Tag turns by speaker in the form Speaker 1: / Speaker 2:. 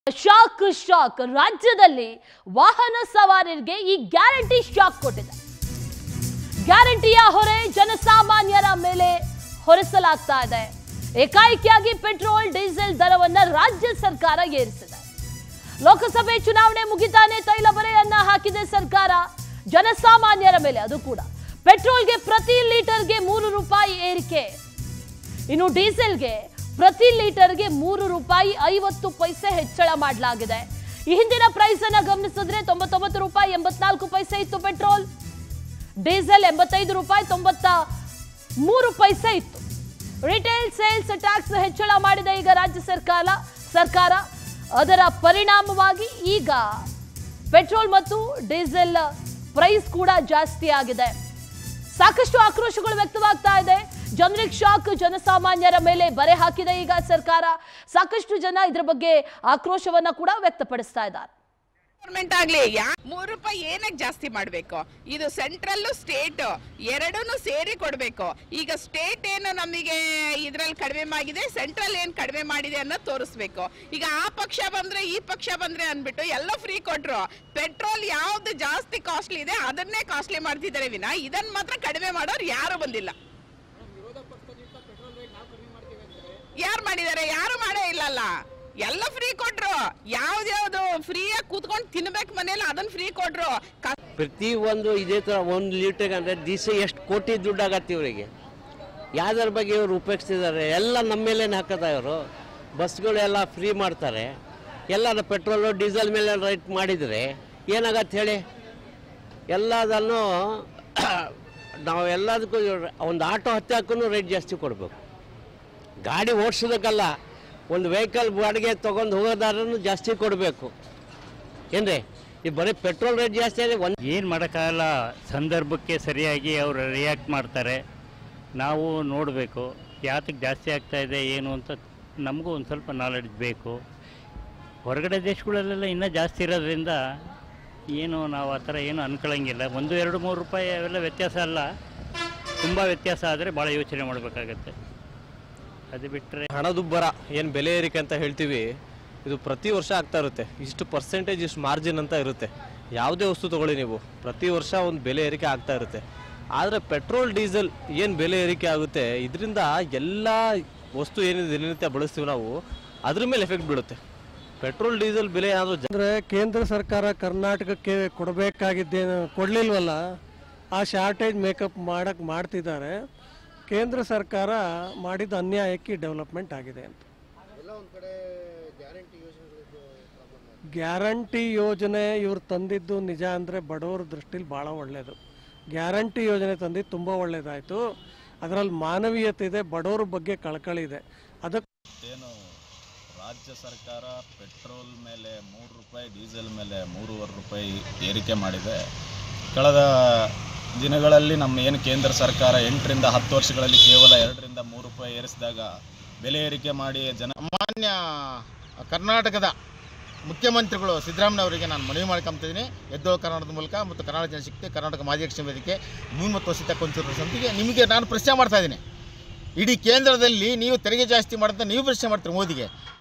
Speaker 1: shock shock ರಾಜ್ಯದಲ್ಲಿ ವಾಹನ ಸವಾರರಿಗೆ ಈ ಗ್ಯಾರಂಟಿ ಶಾಕ್ ಕೊಟ್ಟಿದೆ ಗ್ಯಾರಂಟಿಯ ಹೊರೆ ಜನಸಾಮಾನ್ಯರ ಮೇಲೆ ಹೊರಿಸಲಾಗ್ತಾ ಇದೆ ಏಕಾಏಕಿಯಾಗಿ ಪೆಟ್ರೋಲ್ ಡೀಸೆಲ್ ದರವನ್ನ ರಾಜ್ಯ ಸರ್ಕಾರ ಏರಿಸಿದೆ ಲೋಕಸಭೆ ಚುನಾವಣೆ ಮುಗಿತಾನೆ ತೈಲ ಬೆಲೆಯನ್ನ ಹಾಕಿದೆ ಸರ್ಕಾರ ಜನಸಾಮಾನ್ಯರ ಮೇಲೆ ಅದು ಕೂಡ ಪೆಟ್ರೋಲ್ಗೆ ಪ್ರತಿ ಲೀಟರ್ಗೆ ಮೂರು ರೂಪಾಯಿ ಏರಿಕೆ ಇನ್ನು ಡೀಸೆಲ್ಗೆ ಪ್ರತಿ ಲೀಟರ್ಗೆ ಮೂರು ರೂಪಾಯಿ ಐವತ್ತು ಪೈಸೆ ಹೆಚ್ಚಳ ಮಾಡಲಾಗಿದೆ ಈ ಹಿಂದಿನ ಪ್ರೈಸ್ ಅನ್ನ ಗಮನಿಸಿದ್ರೆ ತೊಂಬತ್ತೊಂಬತ್ತು ರೂಪಾಯಿ ಎಂಬತ್ನಾಲ್ಕು ಪೈಸೆ ಇತ್ತು ಪೆಟ್ರೋಲ್ ಡೀಸೆಲ್ ಎಂಬತ್ತೈದು ರೂಪಾಯಿ ತೊಂಬತ್ತ ಮೂರು ಪೈಸೆ ಇತ್ತು ರಿಟೇಲ್ ಸೇಲ್ಸ್ ಟ್ಯಾಕ್ಸ್ ಹೆಚ್ಚಳ ಮಾಡಿದೆ ಈಗ ರಾಜ್ಯ ಸರ್ಕಾರ ಸರ್ಕಾರ ಅದರ ಪರಿಣಾಮವಾಗಿ ಈಗ ಪೆಟ್ರೋಲ್ ಮತ್ತು ಡೀಸೆಲ್ ಪ್ರೈಸ್ ಕೂಡ ಜಾಸ್ತಿ ಆಗಿದೆ ಸಾಕಷ್ಟು ಆಕ್ರೋಶಗಳು ವ್ಯಕ್ತವಾಗ್ತಾ ಇದೆ ಜನರಿಗೆ ಶಾಕ್ ಜನಸಾಮಾನ್ಯರ ಮೇಲೆ ಬರೆ ಹಾಕಿದೆ ಈಗ ಸರ್ಕಾರ ಸಾಕಷ್ಟು ಜನ ಇದ್ರ ಬಗ್ಗೆ ಆಕ್ರೋಶವನ್ನ ಕೂಡ ವ್ಯಕ್ತಪಡಿಸ್ತಾ ಇದ್ದಾರೆ
Speaker 2: ಗೌರ್ಮೆಂಟ್ ಆಗ್ಲಿ ಯಾ ಮೂರು ರೂಪಾಯಿ ಏನಕ್ಕೆ ಜಾಸ್ತಿ ಮಾಡ್ಬೇಕು ಇದು ಸೆಂಟ್ರಲ್ ಸ್ಟೇಟ್ ಎರಡೂನು ಸೇರಿ ಕೊಡ್ಬೇಕು ಈಗ ಸ್ಟೇಟ್ ಏನು ನಮಗೆ ಇದ್ರಲ್ಲಿ ಕಡಿಮೆ ಆಗಿದೆ ಸೆಂಟ್ರಲ್ ಏನ್ ಕಡಿಮೆ ಮಾಡಿದೆ ಅನ್ನೋದು ತೋರಿಸ್ಬೇಕು ಈಗ ಆ ಪಕ್ಷ ಬಂದ್ರೆ ಈ ಪಕ್ಷ ಬಂದ್ರೆ ಅನ್ಬಿಟ್ಟು ಎಲ್ಲ ಫ್ರೀ ಕೊಟ್ರು ಪೆಟ್ರೋಲ್ ಯಾವ್ದು ಜಾಸ್ತಿ ಕಾಸ್ಟ್ಲಿ ಇದೆ ಅದನ್ನೇ ಕಾಸ್ಟ್ಲಿ ಮಾಡ್ತಿದ್ದಾರೆ ವಿನ ಇದನ್ನ ಮಾತ್ರ ಕಡಿಮೆ ಮಾಡೋರು ಯಾರು ಬಂದಿಲ್ಲ ಯಾರು ಮಾಡಿದ್ದಾರೆ ಯಾರು ಮಾಡೇ ಇಲ್ಲಲ್ಲ ಎಲ್ಲ ಫ್ರೀ ಕೊಟ್ರು ಯಾವ್ದ್ಯಾವ್ದು ಫ್ರೀಯಾಗಿ ಕೂತ್ಕೊಂಡು ತಿನ್ಬೇಕು ಮನೇಲಿ ಅದನ್ನ ಫ್ರೀ ಕೊಟ್ರು ಕ-
Speaker 3: ಪ್ರತಿ ಒಂದು ಇದೇ ಥರ ಒಂದು ಲೀಟರ್ಗೆ ಅಂದರೆ ದಿವಸ ಎಷ್ಟು ಕೋಟಿ ದುಡ್ಡು ಆಗತ್ತೆ ಇವರಿಗೆ ಯಾವ್ದ್ರ ಬಗ್ಗೆ ಇವರು ಉಪಯೋಗಿಸ್ತಿದ್ದಾರೆ ಎಲ್ಲ ನಮ್ಮ ಮೇಲೇನೆ ಹಾಕದ ಇವರು ಬಸ್ಗಳೆಲ್ಲ ಫ್ರೀ ಮಾಡ್ತಾರೆ ಎಲ್ಲ ಪೆಟ್ರೋಲು ಡೀಸೆಲ್ ಮೇಲೆ ರೈಟ್ ಮಾಡಿದರೆ ಏನಾಗತ್ತೆ ಹೇಳಿ ಎಲ್ಲದನ್ನು ನಾವು ಎಲ್ಲದಕ್ಕೂ ಒಂದು ಆಟೋ ಹತ್ತಿ ಹಾಕೂ ರೇಟ್ ಜಾಸ್ತಿ ಕೊಡಬೇಕು ಗಾಡಿ ಓಡಿಸೋದಕ್ಕಲ್ಲ ಒಂದು ವೆಹಿಕಲ್ ಬಾಡಿಗೆ ತೊಗೊಂಡು ಹೋಗೋದಾರನು ಜಾಸ್ತಿ ಕೊಡಬೇಕು ಏನ್ರಿ ಈ ಬರೀ ಪೆಟ್ರೋಲ್ ರೇಟ್ ಜಾಸ್ತಿ ಆದರೆ ಒಂದು
Speaker 4: ಏನು ಮಾಡೋಕ್ಕಾಗಲ್ಲ ಸಂದರ್ಭಕ್ಕೆ ಸರಿಯಾಗಿ ಅವರು ರಿಯಾಕ್ಟ್ ಮಾಡ್ತಾರೆ ನಾವು ನೋಡಬೇಕು ಯಾತಕ್ಕೆ ಜಾಸ್ತಿ ಆಗ್ತಾ ಇದೆ ಏನು ಅಂತ ನಮಗೂ ಒಂದು ಸ್ವಲ್ಪ ನಾಲೆಡ್ಜ್ ಬೇಕು ಹೊರಗಡೆ ದೇಶಗಳಲ್ಲೆಲ್ಲ ಇನ್ನೂ ಜಾಸ್ತಿ ಇರೋದ್ರಿಂದ ಏನು ನಾವು ಆ ಥರ ಏನು ಅನ್ಕೊಳ್ಳಂಗಿಲ್ಲ ಒಂದು ಎರಡು ಮೂರು ರೂಪಾಯಿ ಅವೆಲ್ಲ ವ್ಯತ್ಯಾಸ ಅಲ್ಲ ತುಂಬ ವ್ಯತ್ಯಾಸ ಆದರೆ ಭಾಳ ಯೋಚನೆ ಮಾಡಬೇಕಾಗತ್ತೆ ಅದು ಬಿಟ್ಟರೆ
Speaker 5: ಹಣದುಬ್ಬರ ಏನು ಬೆಲೆ ಏರಿಕೆ ಅಂತ ಹೇಳ್ತೀವಿ ಇದು ಪ್ರತಿ ವರ್ಷ ಆಗ್ತಾ ಇರುತ್ತೆ ಇಷ್ಟು ಪರ್ಸೆಂಟೇಜ್ ಇಷ್ಟು ಮಾರ್ಜಿನ್ ಅಂತ ಇರುತ್ತೆ ಯಾವುದೇ ವಸ್ತು ತಗೊಳ್ಳಿ ನೀವು ಪ್ರತಿ ವರ್ಷ ಒಂದು ಬೆಲೆ ಏರಿಕೆ ಆಗ್ತಾ ಇರುತ್ತೆ ಆದರೆ ಪೆಟ್ರೋಲ್ ಡೀಸೆಲ್ ಏನು ಬೆಲೆ ಏರಿಕೆ ಆಗುತ್ತೆ ಇದರಿಂದ ಎಲ್ಲ ವಸ್ತು ಏನಿದೆ ದಿನನಿತ್ಯ ಬಳಸ್ತೀವಿ ನಾವು ಅದ್ರ ಮೇಲೆ ಎಫೆಕ್ಟ್ ಬೀಳುತ್ತೆ ಪೆಟ್ರೋಲ್ ಡೀಸೆಲ್ ಬೆಲೆ ಏನಾದರೂ
Speaker 6: ಅಂದರೆ ಕೇಂದ್ರ ಸರ್ಕಾರ ಕರ್ನಾಟಕಕ್ಕೆ ಕೊಡಬೇಕಾಗಿದ್ದೇನು ಕೊಡಲಿಲ್ವಲ್ಲ ಆ ಶಾರ್ಟೇಜ್ ಮೇಕಪ್ ಮಾಡಕ್ಕೆ ಮಾಡ್ತಿದ್ದಾರೆ ಕೇಂದ್ರ ಸರ್ಕಾರ ಮಾಡಿದ ಅನ್ಯಾಯಕ್ಕೆ ಡೆವಲಪ್ಮೆಂಟ್ ಆಗಿದೆ ಅಂತ ಗ್ಯಾರಂಟಿ ಯೋಜನೆ ಇವ್ರು ತಂದಿದ್ದು ನಿಜ ಅಂದರೆ ಬಡವರ ದೃಷ್ಟಿಲಿ ಭಾಳ ಒಳ್ಳೆಯದು ಗ್ಯಾರಂಟಿ ಯೋಜನೆ ತಂದಿದ್ದು ತುಂಬ ಒಳ್ಳೆಯದಾಯಿತು ಅದರಲ್ಲಿ ಮಾನವೀಯತೆ ಇದೆ ಬಡವರ ಬಗ್ಗೆ ಕಳಕಳಿ ಇದೆ ಅದಕ್ಕೆ
Speaker 7: ಏನು ರಾಜ್ಯ ಸರ್ಕಾರ ಪೆಟ್ರೋಲ್ ಮೇಲೆ ಮೂರು ರೂಪಾಯಿ ಡೀಸೆಲ್ ಮೇಲೆ ಮೂರುವರೆ ರೂಪಾಯಿ ಏರಿಕೆ ಮಾಡಿದೆ ಕಳೆದ ದಿನಗಳಲ್ಲಿ ನಮ್ಮ ಏನು ಕೇಂದ್ರ ಸರ್ಕಾರ ಎಂಟರಿಂದ ಹತ್ತು ವರ್ಷಗಳಲ್ಲಿ ಕೇವಲ ಎರಡರಿಂದ ಮೂರು ರೂಪಾಯಿ ಏರಿಸಿದಾಗ ಬೆಲೆ ಏರಿಕೆ ಮಾಡಿ ಜನ
Speaker 8: ಮಾನ್ಯ ಕರ್ನಾಟಕದ ಮುಖ್ಯಮಂತ್ರಿಗಳು ಸಿದ್ದರಾಮಯ್ಯವರಿಗೆ ನಾನು ಮನವಿ ಮಾಡ್ಕೊಂತಿದ್ದೀನಿ ಎದ್ದೋ ಕರ್ನಾಟಕದ ಮೂಲಕ ಮತ್ತು ಕರ್ನಾಟಕ ಜನಶಕ್ತಿ ಕರ್ನಾಟಕ ಮಾಜಿ ಅಧ್ಯಕ್ಷ ವೇದಿಕೆ ಮೂರು ಮತ್ತು ವಸಿತ ಕೊಂಚೂರು ಸಮಿತಿಗೆ ನಿಮಗೆ ನಾನು ಪ್ರಶ್ನೆ ಮಾಡ್ತಾ ಇದ್ದೀನಿ ಇಡೀ ಕೇಂದ್ರದಲ್ಲಿ ನೀವು ತೆರಿಗೆ ಜಾಸ್ತಿ ಮಾಡಿದ್ರೆ ನೀವು ಪ್ರಶ್ನೆ ಮಾಡ್ತೀರಿ ಮೋದಿಗೆ